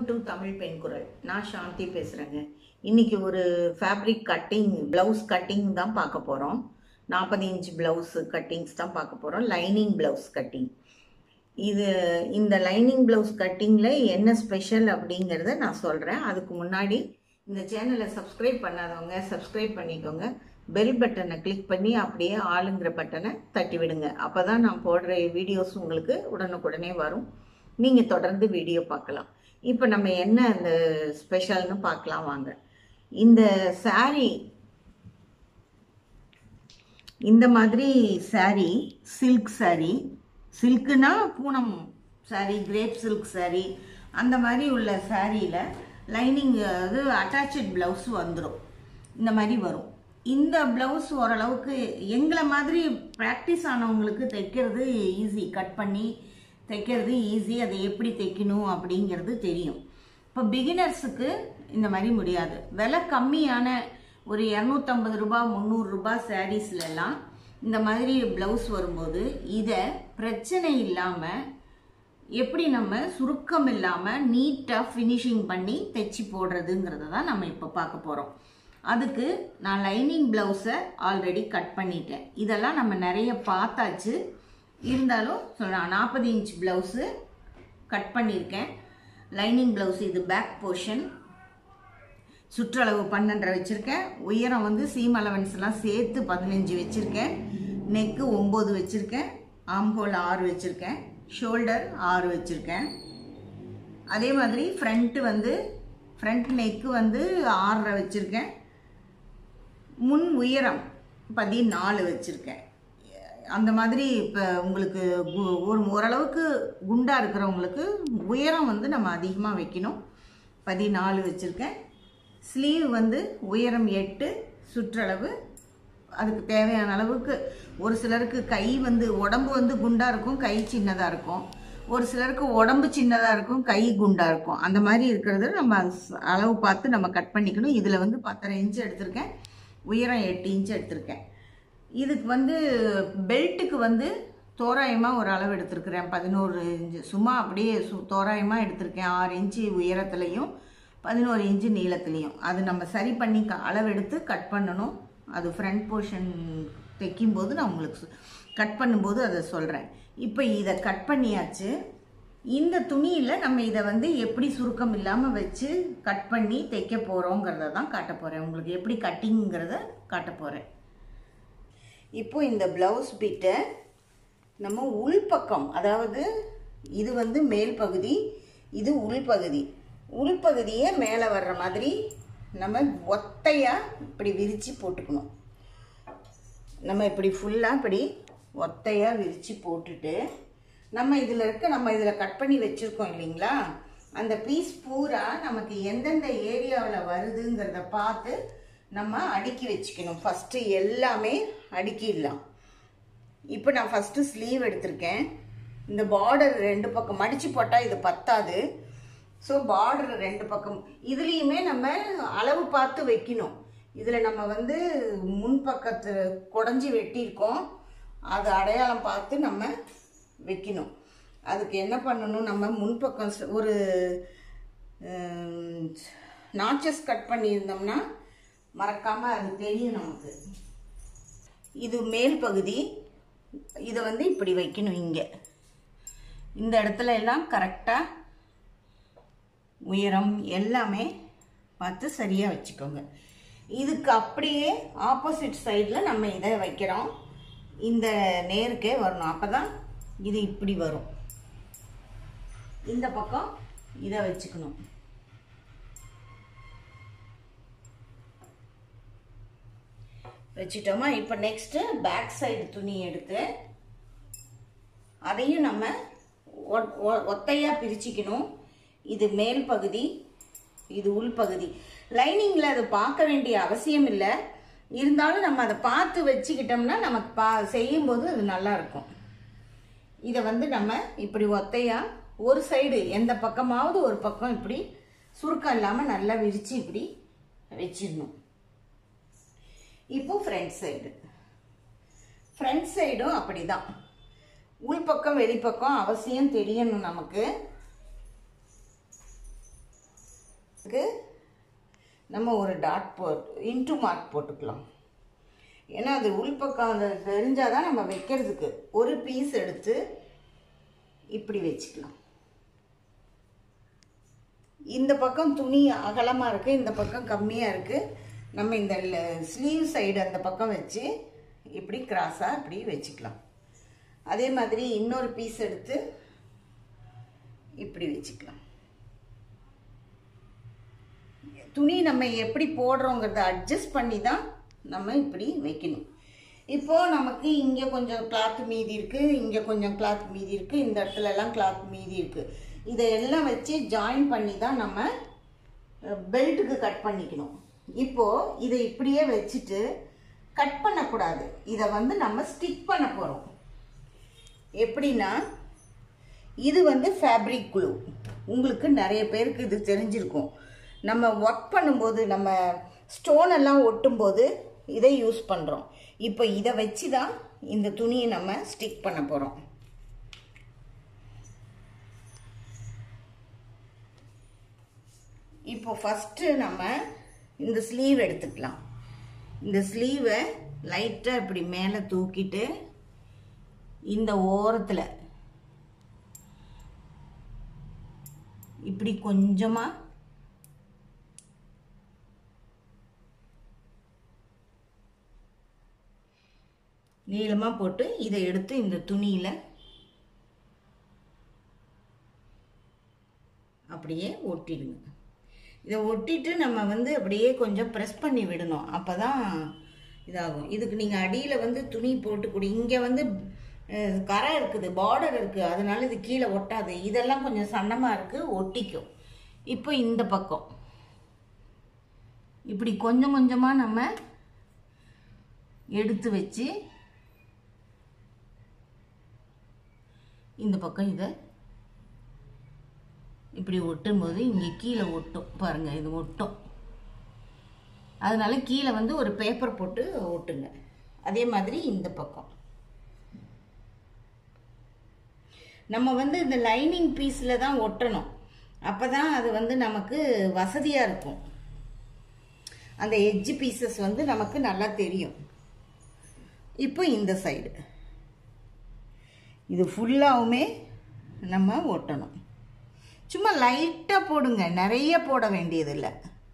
to Tamil பெண் குரல் நான் சாந்தி பேசுகிறேங்க இன்னைக்கு ஒரு ஃபேப்ரிக் கட்டிங் ப்ளவுஸ் கட்டிங் தான் பார்க்க போகிறோம் நாற்பது இன்ச் ப்ளவுஸ் கட்டிங்ஸ் தான் பார்க்க போகிறோம் லைனிங் ப்ளவுஸ் கட்டிங் இது இந்த லைனிங் ப்ளவுஸ் கட்டிங்கில் என்ன ஸ்பெஷல் அப்படிங்கிறத நான் சொல்கிறேன் அதுக்கு முன்னாடி இந்த சேனலை சப்ஸ்கிரைப் பண்ணாதவங்க சப்ஸ்கிரைப் பண்ணிக்கோங்க பெல் பட்டனை கிளிக் பண்ணி அப்படியே ஆளுங்கிற பட்டனை தட்டி விடுங்க அப்போ தான் நான் போடுற வீடியோஸ் உங்களுக்கு உடனுக்குடனே வரும் நீங்கள் தொடர்ந்து வீடியோ பார்க்கலாம் இப்போ நம்ம என்ன அந்த ஸ்பெஷல்னு பார்க்கலாம் வாங்க இந்த saree இந்த மாதிரி saree சில்க் saree சில்க்குனா Poonam saree crepe silk saree அந்த மாதிரி உள்ள சாரியில் லைனிங் அது அட்டாச்சு ப்ளவுஸ் வந்துடும் இந்த மாதிரி வரும் இந்த ப்ளவுஸ் ஓரளவுக்கு எங்களை மாதிரி ப்ராக்டிஸ் ஆனவங்களுக்கு தைக்கிறது ஈஸி கட் பண்ணி தைக்கிறது ஈஸி அதை எப்படி தைக்கணும் அப்படிங்கிறது தெரியும் இப்போ பிகினர்ஸுக்கு இந்த மாதிரி முடியாது விலை கம்மியான ஒரு இரநூத்தம்பது ரூபாய் முந்நூறுரூபா சாரீஸ்லலாம் இந்த மாதிரி ப்ளவுஸ் வரும்போது இதை பிரச்சனை இல்லாமல் எப்படி நம்ம சுருக்கம் இல்லாமல் நீட்டாக ஃபினிஷிங் பண்ணி தைச்சி போடுறதுங்கிறத தான் நம்ம இப்போ பார்க்க போகிறோம் அதுக்கு நான் லைனிங் ப்ளவுஸை ஆல்ரெடி கட் பண்ணிட்டேன் இதெல்லாம் நம்ம நிறைய பார்த்தாச்சு இருந்தாலும் சொல்கிறேன் நாற்பது இன்ச் ப்ளவுஸு கட் பண்ணியிருக்கேன் லைனிங் ப்ளவுஸ் இது பேக் போர்ஷன் சுற்றளவு பன்னெண்டரை வச்சுருக்கேன் உயரம் வந்து சீம் அலவன்ஸ்லாம் சேர்த்து பதினஞ்சு வச்சுருக்கேன் நெக்கு ஒம்பது வச்சுருக்கேன் ஆம்ஹோல் ஆறு வச்சுருக்கேன் ஷோல்டர் ஆறு வச்சுருக்கேன் அதே மாதிரி ஃப்ரண்ட்டு வந்து ஃப்ரண்ட் நெக்கு வந்து ஆறரை வச்சுருக்கேன் முன் உயரம் பதினாலு வச்சுருக்கேன் அந்த மாதிரி இப்போ உங்களுக்கு கு- ஒரு ஓரளவுக்கு குண்டாக இருக்கிறவங்களுக்கு உயரம் வந்து நம்ம அதிகமாக வைக்கணும் பதினாலு வச்சுருக்கேன் ஸ்லீவ் வந்து உயரம் எட்டு சுற்றளவு அதுக்கு தேவையான அளவுக்கு ஒரு சிலருக்கு கை வந்து உடம்பு வந்து குண்டாக இருக்கும் கை சின்னதாக இருக்கும் ஒரு சிலருக்கு உடம்பு சின்னதாக இருக்கும் கை குண்டாக இருக்கும் அந்த மாதிரி இருக்கிறது நம்ம ஸ்- அளவு பார்த்து நம்ம கட் பண்ணிக்கணும் இதில் வந்து பத்தரை இன்ச் எடுத்திருக்கேன் உயரம் எட்டு இன்ச் எடுத்திருக்கேன் இதுக்கு வந்து பெல்ட்டுக்கு வந்து தோராயமாக ஒரு அளவு எடுத்திருக்கிறேன் பதினோரு இன்ச்சு சும்மா அப்படியே சு தோராயமாக எடுத்திருக்கேன் ஆறு இன்ச்சு உயரத்துலையும் பதினோரு இன்ச்சு நீளத்துலையும் அது நம்ம சரி பண்ணி க அளவு எடுத்து கட் பண்ணணும் அது ஃப்ரண்ட் போர்ஷன் தைக்கும்போது நான் உங்களுக்கு கட் பண்ணும்போது அதை சொல்கிறேன் இப்போ இதை கட் பண்ணியாச்சு இந்த துணியில் நம்ம இதை வந்து எப்படி சுருக்கம் இல்லாமல் வச்சு கட் பண்ணி தைக்க போகிறோங்கிறத தான் காட்ட போகிறேன் உங்களுக்கு எப்படி கட்டிங்கிறத காட்ட போகிறேன் இப்போ இந்த ப்ளவுஸ் பிட்டை நம்ம உள்பக்கம் அதாவது இது வந்து மேல் பகுதி இது உள்பகுதி உள்பகுதியை மேலே வர்ற மாதிரி நம்ம ஒத்தையாக இப்படி விரித்து போட்டுக்கணும் நம்ம இப்படி ஃபுல்லாக இப்படி ஒத்தையாக விரித்து போட்டுட்டு நம்ம இதில் இருக்க நம்ம இதில் கட் பண்ணி வச்சுருக்கோம் இல்லைங்களா அந்த பீஸ் பூரா நமக்கு எந்தெந்த ஏரியாவில் வருதுங்கிறத பார்த்து நம்ம அடுக்கி வச்சுக்கணும் ஃபஸ்ட்டு எல்லாமே அடுக்கிடலாம் இப்போ நான் ஃபஸ்ட்டு ஸ்லீவ் எடுத்திருக்கேன் இந்த பார்டர் ரெண்டு பக்கம் மடித்து போட்டால் இது பத்தாது ஸோ பார்டர் ரெண்டு பக்கம் இதுலேயுமே நம்ம அளவு பார்த்து வைக்கணும் இதில் நம்ம வந்து முன்பக்கத்து குடஞ்சி வெட்டியிருக்கோம் அது அடையாளம் பார்த்து நம்ம வைக்கணும் அதுக்கு என்ன பண்ணணும் நம்ம முன்பக்கம் ச- ஒரு நாச்சஸ் கட் பண்ணியிருந்தோம்னா மறக்காமல் அது தெரியும் நமக்கு இது மேல் பகுதி இதை வந்து இப்படி வைக்கணும் இங்கே இந்த இடத்துல எல்லாம் கரெக்டாக உயரம் எல்லாமே பார்த்து சரியாக வச்சுக்கோங்க இதுக்கு அப்படியே ஆப்போசிட் சைடில் நம்ம இதை வைக்கிறோம் இந்த நேருக்கே வரணும் அப்போ தான் இது இப்படி வரும் இந்த பக்கம் இதை வச்சுக்கணும் வச்சுட்டோமா இப்போ நெக்ஸ்ட்டு பேக் சைடு துணி எடுத்து அதையும் நம்ம ஒ- ஒ- ஒத்தையாக பிரிச்சுக்கணும் இது மேல் பகுதி இது உள் பகுதி லைனிங்கில் அது பார்க்க வேண்டிய அவசியம் இல்லை இருந்தாலும் நம்ம அதை பார்த்து வச்சுக்கிட்டோம்னா நமக்கு பா செய்யும்போது அது நல்லா இருக்கும் இதை வந்து நம்ம இப்படி ஒத்தையாக ஒரு சைடு எந்த பக்கமாவது ஒரு பக்கம் இப்படி சுருக்கம் இல்லாமல் நல்லா விரித்து இப்படி வச்சிடணும் இப்போ ஃப்ரண்ட் சைடு ஃப்ரண்ட் சைடும் அப்படிதான் உள்பக்கம் வெளிப்பக்கம் அவசியம் தெரியணும் நமக்கு இதுக்கு நம்ம ஒரு டாட் போட் இன்ட்டு மார்க் போட்டுக்கலாம் ஏன்னா அது உள்பக்கம் அது தெரிஞ்சால் தான் நம்ம வைக்கிறதுக்கு ஒரு பீஸ் எடுத்து இப்படி வச்சுக்கலாம் இந்த பக்கம் துணி அகலமாக இருக்குது இந்த பக்கம் கம்மியாக இருக்குது நம்ம இந்த ஸ்லீவ் சைடு அந்த பக்கம் வச்சு இப்படி கிராஸாக இப்படி வச்சுக்கலாம் அதே மாதிரி இன்னொரு பீஸ் எடுத்து இப்படி வச்சுக்கலாம் துணி நம்ம எப்படி போடுறோங்கிறத அட்ஜஸ்ட் பண்ணி தான் நம்ம இப்படி வைக்கணும் இப்போது நமக்கு இங்கே கொஞ்சம் கிளாத் மீதி இருக்குது இங்கே கொஞ்சம் கிளாத் மீதி இருக்குது இந்த இடத்துல எல்லாம் கிளாத் மீதி இருக்குது இதையெல்லாம் வச்சு ஜாயின் பண்ணி தான் நம்ம பெல்ட்டுக்கு கட் பண்ணிக்கணும் இப்போது இதை இப்படியே வச்சுட்டு கட் பண்ணக்கூடாது இதை வந்து நம்ம ஸ்டிக் பண்ண போகிறோம் எப்படின்னா இது வந்து ஃபேப்ரிக் குளூ உங்களுக்கு நிறைய பேருக்கு இது தெரிஞ்சிருக்கும் நம்ம ஒர்க் பண்ணும்போது நம்ம ஸ்டோன் எல்லாம் ஒட்டும்போது இதை யூஸ் பண்ணுறோம் இப்போ இதை வச்சு தான் இந்த துணியை நம்ம ஸ்டிக் பண்ண போகிறோம் இப்போ ஃபஸ்ட்டு நம்ம இந்த ஸ்லீவ் எடுத்துக்கலாம் இந்த ஸ்லீவை லைட்டாக இப்படி மேலே தூக்கிட்டு இந்த ஓரத்தில் இப்படி கொஞ்சமாக நீளமாக போட்டு இதை எடுத்து இந்த துணியில் அப்படியே ஒட்டிடுங்க இதை ஒட்டிட்டு நம்ம வந்து அப்படியே கொஞ்சம் ப்ரெஸ் பண்ணி விடணும் அப்போ தான் இதாகும் இதுக்கு நீங்கள் அடியில் வந்து துணி போட்டு கொடு இங்கே வந்து அஹ், கரை இருக்குது பார்டர் இருக்குது அதனால இது கீழே ஒட்டாது இதெல்லாம் கொஞ்சம் சன்னமாக இருக்குது ஒட்டிக்கும் இப்போ இந்த பக்கம் இப்படி கொஞ்சம் கொஞ்சமாக நம்ம எடுத்து வச்சு இந்த பக்கம் இதை இப்படி ஒட்டும் போது இங்கே கீழே ஒட்டும் பாருங்கள் இது ஒட்டும் அதனால கீழே வந்து ஒரு பேப்பர் போட்டு ஒட்டுங்க அதே மாதிரி இந்த பக்கம் நம்ம வந்து இந்த லைனிங் பீஸில் தான் ஒட்டணும் அப்போ தான் அது வந்து நமக்கு வசதியாக இருக்கும் அந்த எட்ஜ் பீசஸ் வந்து நமக்கு நல்லா தெரியும் இப்போ இந்த சைடு இது ஃபுல்லாகவுமே நம்ம ஒட்டணும் சும்மா லைட்டாக போடுங்க நிறைய போட வேண்டியதில்லை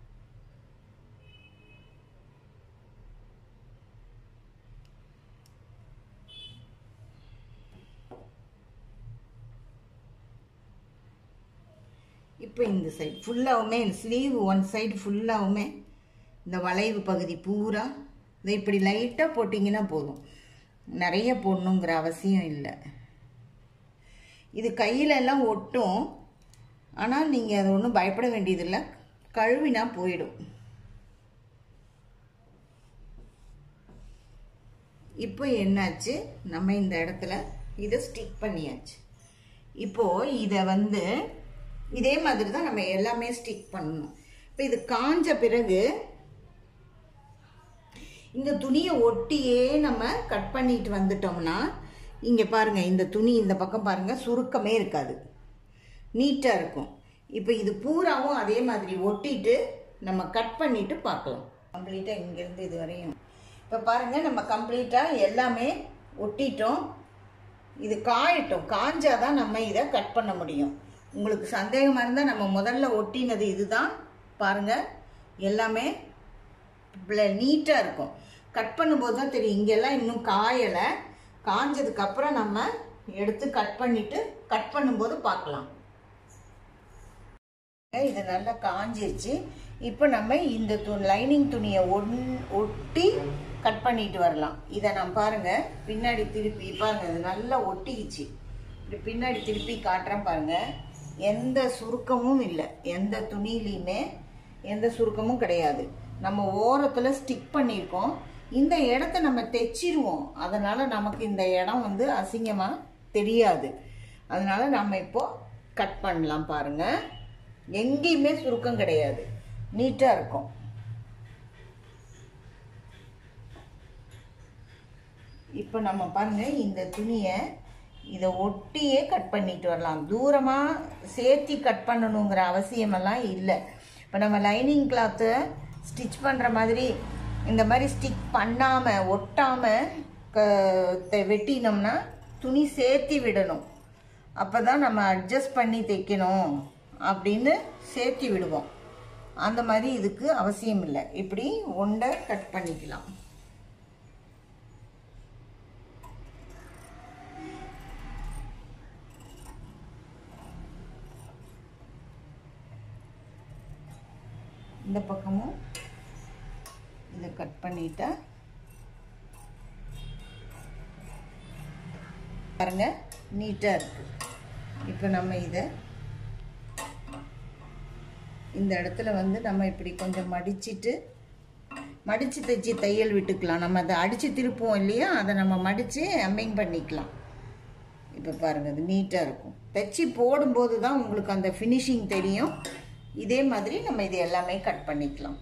இப்போ இந்த சைடு ஃபுல்லாகவுமே ஸ்லீவ் ஒன் சைடு ஃபுல்லாகவுமே இந்த வளைவு பகுதி பூரா இதை இப்படி லைட்டாக போட்டிங்கன்னா போதும் நிறைய போடணுங்கிற அவசியம் இல்லை இது கையில எல்லாம் ஒட்டும் ஆனால் நீங்கள் அது ஒன்றும் பயப்பட வேண்டியதில்லை கழுவினா போயிடும் இப்போ என்னாச்சு நம்ம இந்த இடத்துல இதை ஸ்டிக் பண்ணியாச்சு இப்போ இதை வந்து இதே மாதிரி தான் நம்ம எல்லாமே ஸ்டிக் பண்ணணும் இப்போ இது காஞ்ச பிறகு இந்த துணியை ஒட்டியே நம்ம கட் பண்ணிட்டு வந்துட்டோம்னா இங்கே பாருங்க இந்த துணி இந்த பக்கம் பாருங்க சுருக்கமே இருக்காது நீட்டாக இருக்கும் இப்போ இது பூராவும் அதே மாதிரி ஒட்டிட்டு நம்ம கட் பண்ணிட்டு பார்க்கலாம் கம்ப்ளீட்டாக இங்கேருந்து இது வரையும் இப்போ பாருங்க நம்ம கம்ப்ளீட்டாக எல்லாமே ஒட்டிட்டோம் இது காயட்டும் காஞ்சாதான் நம்ம இதை கட் பண்ண முடியும் உங்களுக்கு சந்தேகமாக இருந்தால் நம்ம முதல்ல ஒட்டினது இதுதான் பாருங்க எல்லாமே நீட்டாக இருக்கும் கட் பண்ணும்போது தான் தெரியும் இங்கெல்லாம் இன்னும் காயலை காஞ்சதுக்கு அப்புறம் நம்ம எடுத்து கட் பண்ணிட்டு கட் பண்ணும்போது பார்க்கலாம் இது நல்லா காஞ்சிருச்சு இப்போ நம்ம இந்த து லைனிங் துணியை ஒன் ஒட்டி கட் பண்ணிட்டு வரலாம் இதை நான் பாருங்க பின்னாடி திருப்பி பாருங்க இது நல்லா ஒட்டிக்கிச்சு இப்படி பின்னாடி திருப்பி காட்டுறேன் பாருங்க எந்த சுருக்கமும் இல்லை எந்த துணியிலையுமே எந்த சுருக்கமும் கிடையாது நம்ம ஓரத்தில் ஸ்டிக் பண்ணியிருக்கோம் இந்த இடத்த நம்ம தைச்சிருவோம் அதனால நமக்கு இந்த இடம் வந்து அசிங்கமாக தெரியாது அதனால நம்ம இப்போ கட் பண்ணலாம் பாருங்க எங்கேயுமே சுருக்கம் கிடையாது நீட்டாக இருக்கும் இப்போ நம்ம பாருங்க இந்த துணியை இதை ஒட்டியே கட் பண்ணிட்டு வரலாம் தூரமாக சேர்த்தி கட் பண்ணணுங்கிற அவசியமெல்லாம் இல்லை இப்போ நம்ம லைனிங் கிளாத்து ஸ்டிச் பண்ணுற மாதிரி இந்த மாதிரி ஸ்டிக் பண்ணாமல் ஒட்டாமல் க தெ- வெட்டினோம்னா துணி சேர்த்தி விடணும் அப்போ தான் நம்ம அட்ஜஸ்ட் பண்ணி தைக்கணும் அப்படின்னு சேர்த்தி விடுவோம் அந்த மாதிரி இதுக்கு அவசியம் இல்லை இப்படி ஒண்டை கட் பண்ணிக்கலாம் இந்த பக்கமும் இதை கட் பண்ணிட்டா பாருங்க நீட்டாக இருக்கு இப்போ நம்ம இதை இந்த இடத்துல வந்து நம்ம இப்படி கொஞ்சம் மடிச்சிட்டு மடித்து தைச்சி தையல் விட்டுக்கலாம் நம்ம அதை அடித்து திருப்புவோம் இல்லையா அதை நம்ம மடித்து அம்மிங் பண்ணிக்கலாம் இப்போ பாருங்கள் அது நீட்டாக இருக்கும் தைச்சி போடும்போது தான் உங்களுக்கு அந்த ஃபினிஷிங் தெரியும் இதே மாதிரி நம்ம இது எல்லாமே கட் பண்ணிக்கலாம்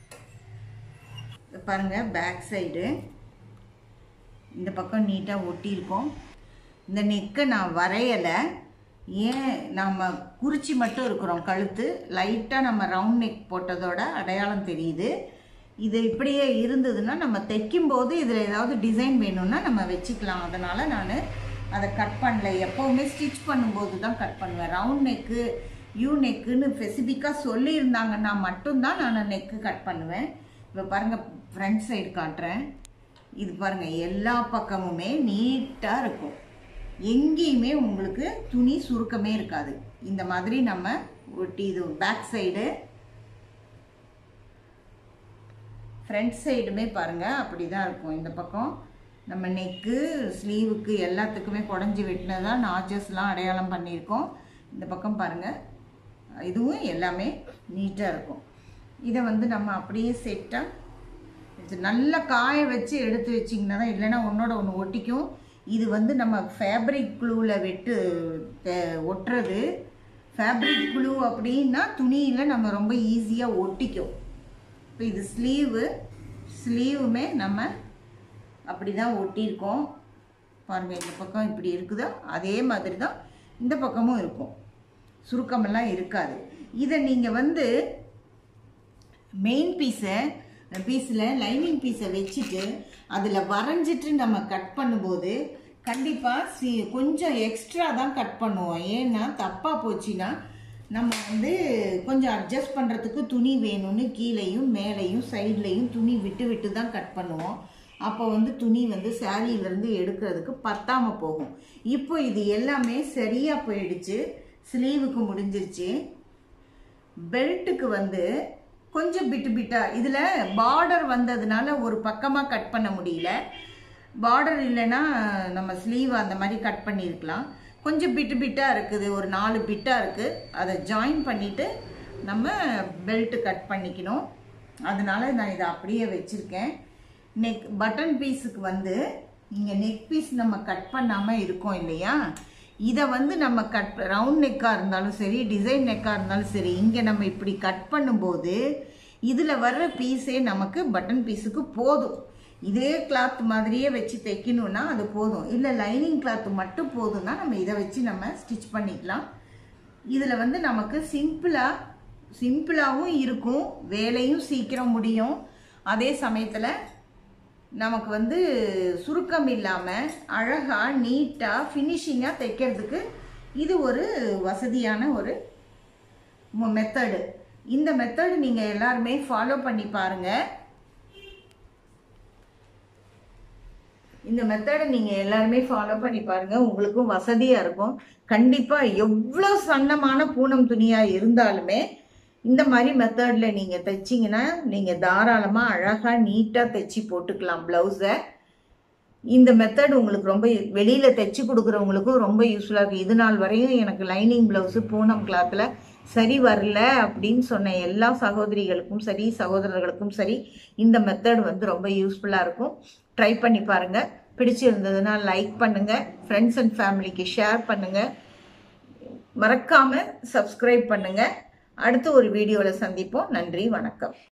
இது பாருங்கள் பேக் சைடு இந்த பக்கம் நீட்டாக ஒட்டியிருக்கோம் இந்த நெக்கை நான் வரையலை ஏன் நம்ம குறிச்சி மட்டும் இருக்கிறோம் கழுத்து லைட்டாக நம்ம ரவுண்ட் நெக் போட்டதோட அடையாளம் தெரியுது இது இப்படியே இருந்ததுன்னா நம்ம தைக்கும்போது இதில் ஏதாவது டிசைன் வேணும்னா நம்ம வச்சுக்கலாம் அதனால் நான் அதை கட் பண்ணல எப்போவுமே ஸ்டிச் பண்ணும்போது தான் கட் பண்ணுவேன் ரவுண்ட் நெக்கு யூ நெக்குன்னு ஸ்பெசிஃபிக்காக சொல்லியிருந்தாங்கன்னா மட்டும்தான் நான் நெக்கு கட் பண்ணுவேன் இப்போ பாருங்கள் ஃப்ரண்ட் சைடு காட்டுறேன் இது பாருங்கள் எல்லா பக்கமுமே நீட்டாக இருக்கும் எங்கேயுமே உங்களுக்கு துணி சுருக்கமே இருக்காது இந்த மாதிரி நம்ம ஒட்டி இது பேக் சைடு ஃப்ரண்ட் சைடுமே பாருங்கள் அப்படி தான் இருக்கும் இந்த பக்கம் நம்ம நெக்கு ஸ்லீவுக்கு எல்லாத்துக்குமே குடஞ்சி வெட்டினதா நாச்சஸ்லாம் அடையாளம் பண்ணியிருக்கோம் இந்த பக்கம் பாருங்கள் இதுவும் எல்லாமே நீட்டாக இருக்கும் இதை வந்து நம்ம அப்படியே செட்டாக இது நல்லா காய வச்சு எடுத்து வச்சிங்கன்னா தான் இல்லைன்னா ஒன்றோட ஒன்று ஒட்டிக்கும் இது வந்து நம்ம ஃபேப்ரிக் க்ளூவில் வெட்டு தெ- ஒட்டுறது ஃபேப்ரிக் க்ளூ அப்படின்னா துணியில் நம்ம ரொம்ப ஈஸியாக ஒட்டிக்கும் இப்போ இது ஸ்லீவு ஸ்லீவுமே நம்ம அப்படி தான் ஒட்டியிருக்கோம் பாருங்கள் இந்த பக்கம் இப்படி இருக்குதோ அதே மாதிரி தான் இந்த பக்கமும் இருக்கும் சுருக்கமெல்லாம் இருக்காது இதை நீங்கள் வந்து மெயின் பீஸை பீஸில் லைனிங் பீஸை வச்சுட்டு அதில் வரைஞ்சிட்டு நம்ம கட் பண்ணும்போது கண்டிப்பாக சி கொஞ்சம் எக்ஸ்ட்ரா தான் கட் பண்ணுவோம் ஏன்னா தப்பாக போச்சுன்னா நம்ம வந்து கொஞ்சம் அட்ஜஸ்ட் பண்ணுறதுக்கு துணி வேணும்னு கீழேயும் மேலேயும் சைட்லேயும் துணி விட்டு விட்டு தான் கட் பண்ணுவோம் அப்போ வந்து துணி வந்து சாரியிலேருந்து எடுக்கிறதுக்கு பத்தாமல் போகும் இப்போ இது எல்லாமே சரியாக போயிடுச்சு ஸ்லீவுக்கு முடிஞ்சிருச்சு பெல்ட்டுக்கு வந்து கொஞ்சம் பிட்டு பிட்டா இதில் பார்டர் வந்ததுனால ஒரு பக்கமாக கட் பண்ண முடியல பார்டர் இல்லைன்னா நம்ம ஸ்லீவ் அந்த மாதிரி கட் பண்ணியிருக்கலாம் கொஞ்சம் பிட்டு பிட்டாக இருக்குது ஒரு நாலு பிட்டாக இருக்குது அதை ஜாயின் பண்ணிவிட்டு நம்ம பெல்ட்டு கட் பண்ணிக்கணும் அதனால நான் இதை அப்படியே வச்சுருக்கேன் நெக் பட்டன் பீஸுக்கு வந்து இங்கே நெக் பீஸ் நம்ம கட் பண்ணாமல் இருக்கோம் இல்லையா இதை வந்து நம்ம கட் ரவுண்ட் நெக்காக இருந்தாலும் சரி டிசைன் நெக்காக இருந்தாலும் சரி இங்கே நம்ம இப்படி கட் பண்ணும்போது இதில் வர்ற பீஸே நமக்கு பட்டன் பீஸுக்கு போதும் இதே கிளாத் மாதிரியே வச்சு தைக்கணும்னா அது போதும் இல்லை லைனிங் கிளாத் மட்டும் போதும்னா நம்ம இதை வச்சு நம்ம ஸ்டிச் பண்ணிக்கலாம் இதில் வந்து நமக்கு சிம்பிளாக சிம்பிளாகவும் இருக்கும் வேலையும் சீக்கிரம் முடியும் அதே சமயத்தில் நமக்கு வந்து சுருக்கம் இல்லாமல் அழகாக நீட்டாக ஃபினிஷிங்காக தைக்கிறதுக்கு இது ஒரு வசதியான ஒரு மெத்தடு இந்த மெத்தடு நீங்கள் எல்லாருமே ஃபாலோ பண்ணி பாருங்கள் இந்த மெத்தடை நீங்கள் எல்லாருமே ஃபாலோ பண்ணி பாருங்கள் உங்களுக்கும் வசதியாக இருக்கும் கண்டிப்பாக எவ்வளோ சன்னமான பூனம் துணியாக இருந்தாலுமே இந்த மாதிரி மெத்தடில் நீங்கள் தைச்சிங்கன்னா நீங்கள் தாராளமாக அழகாக நீட்டாக தைச்சி போட்டுக்கலாம் ப்ளவுஸை இந்த மெத்தட் உங்களுக்கு ரொம்ப வெளியில் தைச்சி கொடுக்குறவங்களுக்கும் ரொம்ப யூஸ்ஃபுல்லாக இருக்குது இது நாள் வரையும் எனக்கு லைனிங் ப்ளவுஸு பூனம் கிளாத்தில் சரி வரல அப்படின்னு சொன்ன எல்லா சகோதரிகளுக்கும் சரி சகோதரர்களுக்கும் சரி இந்த மெத்தட் வந்து ரொம்ப யூஸ்ஃபுல்லாக இருக்கும் ட்ரை பண்ணி பாருங்கள் பிடிச்சிருந்ததுன்னா லைக் பண்ணுங்கள் ஃப்ரெண்ட்ஸ் அண்ட் ஃபேமிலிக்கு ஷேர் பண்ணுங்கள் மறக்காமல் சப்ஸ்கிரைப் பண்ணுங்கள் அடுத்து ஒரு வீடியோவில் சந்திப்போம் நன்றி வணக்கம்